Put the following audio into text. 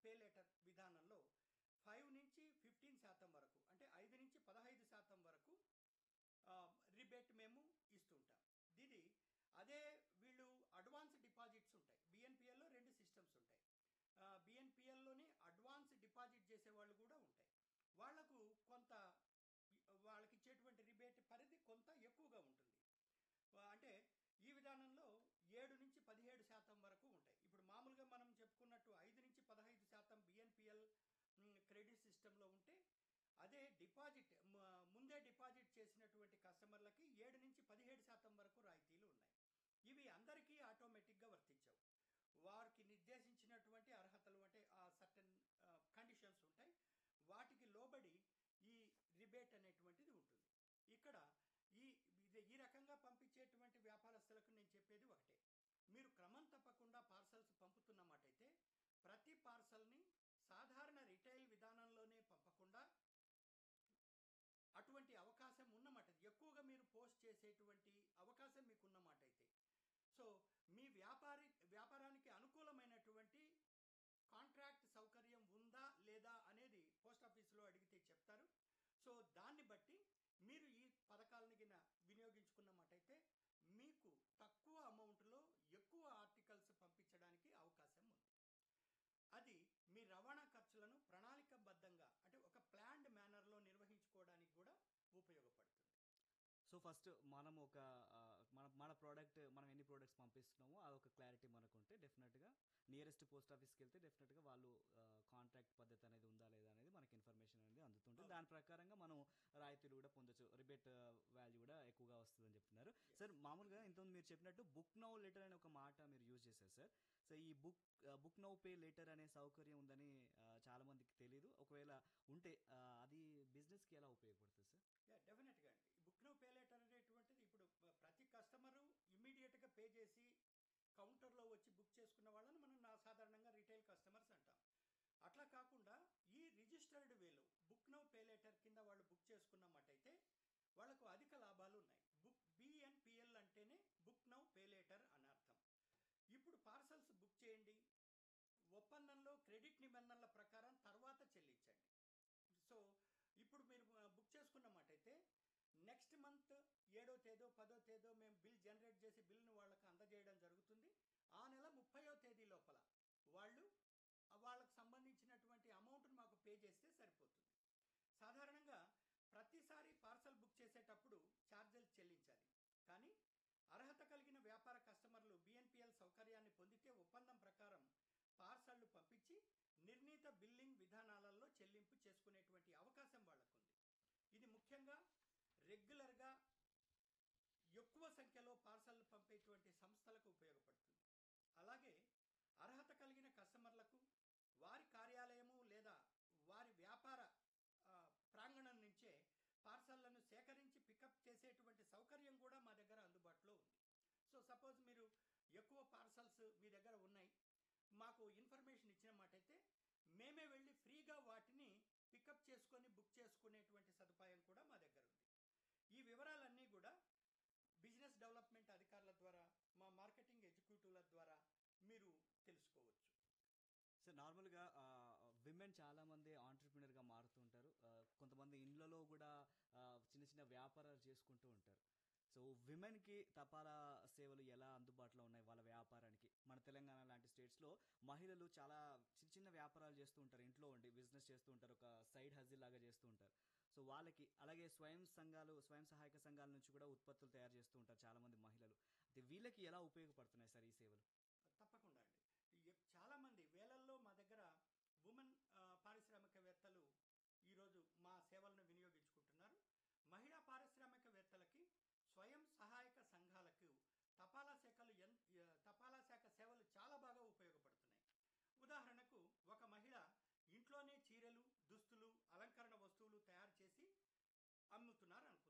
Pay later విధానంలో five నుంచి fifteen శాతం వరకు అంటే ఐదు నుంచి పదహైదు శాతం వరకు రిబేట్ మేము ఇస్తుంటాం ఇది అదే వీళ్ళు అడ్వాన్స్ డిపాజిట్స్ ఉంటాయి బిఎన్పిఎల్లో రెండు సిస్టమ్స్ ఉంటాయి బిఎన్పిఎల్లోని అడ్వాన్స్ డిపాజిట్ చేసే వాళ్ళు కూడా ఉంటాయి వాళ్లకు కొంత వాళ్ళకి ఇచ్చేటువంటి రిబేట్ పరిధి కొంత ఎక్కువగా ఉంటుంది వా- అంటే ఈ విధానంలో ఏడు నుంచి పదిహేడు శాతం వరకు ఉంటాయి ఇప్పుడు మామూలుగా మనం చెప్పుకున్నట్టు ఐదు నుంచి పదహైదు శాతం బిఎన్పిఎల్ క్రెడిట్ సిస్టంలో ఉంటే అదే డిపాజిట్ మ- ముందే డిపాజిట్ చేసినటువంటి కస్టమర్లకి ఏడు నుంచి పదిహేడు శాతం వరకు రాయితీలు ఉన్నాయి ఇవి అందరికీ ఆటోమేటిక్గా వర్తించవు వారికి నిర్దేశించినటువంటి అర్హతలు అంటే ఆ సర్టన్ కండిషన్స్ ఉంటాయి వాటికి లోబడి ఈ రిబేట్ అనేటువంటిది ఉంటుంది ఇక్కడ ఈ ఇది ఈ రకంగా పంపించేటువంటి వ్యాపారస్తులకు నేను చెప్పేది ఒకటే మీరు క్రమం తప్పకుండా పార్సల్స్ పంపుతున్నమాటైతే ప్రతి పార్సల్ని సాధారణ రిటైల్ విధానంలోనే పంపకుండా అటువంటి అవకాశం ఉన్నమాట ఎక్కువగా మీరు పోస్ట్ చేసేటువంటి అవకాశం మీకు ఉన్నమాట అయితే సో మీ వ్యాపారి వ్యాపారానికి అనుకూలమైనటువంటి కాంట్రాక్ట్ సౌకర్యం ఉందా లేదా అనేది పోస్ట్ ఆఫీసులో అడిగితే చెప్తారు సో దాన్ని బట్టి మీరు ఈ పథకాలను గిన వినియోగించుకున్నమాటైతే మీకు తక్కువ అమౌంట్లో ఎక్కువ ఆర్టికల్స్ పంపించడానికి అవకాశం ఉంది అది మీ రవాణా ఖర్చులను ప్రణాళికబద్ధంగా అంటే ఒక ప్లాన్డ్ మేనర్లో నిర్వహించుకోవడానికి కూడా ఉపయోగపడుతుంది సో ఫస్ట్ మనం ఒక ఆ, మన మన ప్రోడక్ట్ మనం ఎన్ని ప్రోడక్ట్స్ పంపిస్తున్నామో అదొక క్లారిటీ మనకు ఉంటే డెఫినెట్గా నియరెస్ట్ పోస్ట్ ఆఫీస్కి వెళ్తే డెఫినెట్గా వాళ్ళు కాంట్రాక్ట్ పద్ధతి అనేది ఉందా లేదా అనేది మనకి ఇన్ఫర్మేషన్ అనేది అందుతుంటుంది అవును. దాని ప్రకారంగా మనం రాయితీలు కూడా పొందొచ్చు రిబేట్ వాల్యూ కూడా ఎక్కువగా వస్తుందని చెప్తున్నారు సార్ మామూలుగా ఇంతకుముందు మీరు చెప్పినట్టు బుక్ నౌ లెటర్ అనే ఒక మాట మీరు యూజ్ చేశారు సార్ సో ఈ book book now pay later అనే సౌకర్యం ఉందని ఆ, చాలా మందికి తెలియదు ఒకవేళ ఉంటే ఆ, అది బిజినెస్కి ఎలా ఉపయోగపడుతుంది సార్ యా డెఫినెట్గా అండి బుక్ నో పే లెటర్ అనేటువంటిది ఇప్పుడు ప- ప్రతి కస్టమరు ఇమ్మీడియట్గా పే చేసి కౌంటర్లో వచ్చి బుక్ చేసుకున్న వాళ్ళని మనం నా సాధారణంగా రిటైల్ కస్టమర్స్ అంటాం అట్లా కాకుండా ఈ రిజిస్టర్డ్ వేలో బుక్ నో పే లెటర్ కింద వాళ్ళు బుక్ చేసుకున్నమాటైతే వాళ్ళకు అధిక లాభాలు ఉన్నాయి బుక్ బిఎన్పిఎల్ అంటేనే బుక్ నౌ పే లెటర్ అని అర్థం ఇప్పుడు పార్సల్స్ బుక్ చేయండి ఒప్పందంలో క్రెడిట్ నిబంధనల ప్రకారం తర్వాత చెల్లించండి సో ఇప్పుడు మీరు ఆ, బుక్ చేసుకున్నమాటైతే నెక్స్ట్ మంత్ ఏడో తేదో పదో తేదో మేము బిల్ జనరేట్ చేసి బిల్ను వాళ్ళకి అందజేయడం జరుగుతుంది ఆ నెల ముప్పయో తేదీ లోపల వాళ్ళు ఆ వాళ్ళకి సంబంధించినటువంటి అమౌంట్ను మాకు పే చేస్తే సరిపోతుంది సాధారణంగా ప్రతిసారి పార్సల్ బుక్ చేసేటప్పుడు ఛార్జీలు చెల్లించాలి కానీ అర్హత కలిగిన వ్యాపార కస్టమర్లు బిఎన్పిఎల్ సౌకర్యాన్ని పొందితే ఒప్పందం ప్రకారం పార్సళ్లు పంపించి నిర్ణీత బిల్లింగ్ విధానాలలో చెల్లింపు చేసుకునేటువంటి అవకాశం వాళ్ళకుంది ఇది ముఖ్యంగా రెగ్యులర్గా ఎక్కువ సంఖ్యలో పార్సళ్లు పంపేటువంటి సంస్థలకు ఉపయోగపడుతుంది అలాగే అర్హత కలిగిన కస్టమర్లకు వారి కార్యాలయము లేదా వారి వ్యాపార ఆ, ప్రాంగణం నుంచే పార్సళ్లను సేకరించి పికప్ చేసేటువంటి సౌకర్యం కూడా మా దగ్గర అందుబాటులో ఉంది సో సపోజ్ మీరు ఎక్కువ పార్సల్స్ మీ దగ్గర ఉన్నాయి మాకు ఇన్ఫర్మేషన్ ఇచ్చిన మాట అయితే మేమే వెళ్ళి ఫ్రీగా వాటిని పికప్ చేసుకొని బుక్ చేసుకునేటువంటి సదుపాయం కూడా మా దగ్గర ఉంది ఈ వివరాలన్నీ కూడా బిజినెస్ డెవలప్మెంట్ అధికారుల ద్వారా మా మార్కెటింగ్ ఎగ్జిక్యూటివ్ల ద్వారా మీరు తెలుసుకోవచ్చు సార్ నార్మల్గా విమెన్ చాలా మంది ఆంటర్ప్రినర్గా మారుతుంటారు ఆ, కొంతమంది ఇండ్లలో కూడా ఆ, చిన్న చిన్న వ్యాపారాలు చేసుకుంటూ ఉంటారు సో విమెన్కి తపాలా సేవలు ఎలా అందుబాటులో ఉన్నాయి వాళ్ళ వ్యాపారానికి మన తెలంగాణ లాంటి స్టేట్స్లో మహిళలు చాలా చిన్న చిన్న వ్యాపారాలు చేస్తూ ఉంటారు ఇంట్లో ఉండి బిజినెస్ చేస్తూ ఉంటారు ఒక సైడ్ హజిల్ లాగా చేస్తూ ఉంటారు సో వాళ్ళకి అలాగే స్వయం సంఘాలు స్వయం సహాయక సంఘాల నుంచి కూడా ఉత్పత్తులు తయారు చేస్తూ ఉంటారు చాలా మంది మహిళలు అయితే వీళ్ళకి ఎలా ఉపయోగపడుతున్నాయి సార్ ఈ సేవలు తప్పకుండా అండి ఎక్- చాలా మంది వేలల్లో మా దగ్గర ఉమెన్ పారిశ్రామికవేత్తలు ఈరోజు మా సేవలను వినియోగించుకుంటున్నారు మహిళా పారిశ్రామికవేత్తలకి స్వయం సహాయక సంఘాలకు తపాలా శాఖలు ఎన్ ఎ- తపాలా శాఖ సేవలు చాలా బాగా ఉపయోగపడుతున్నాయి ఉదాహరణకు ఒక మహిళ ఇంట్లోనే చీరలు దుస్తులు అలంకరణ వస్తువులు తయారు చేసి అమ్ముతున్నారు అనుకో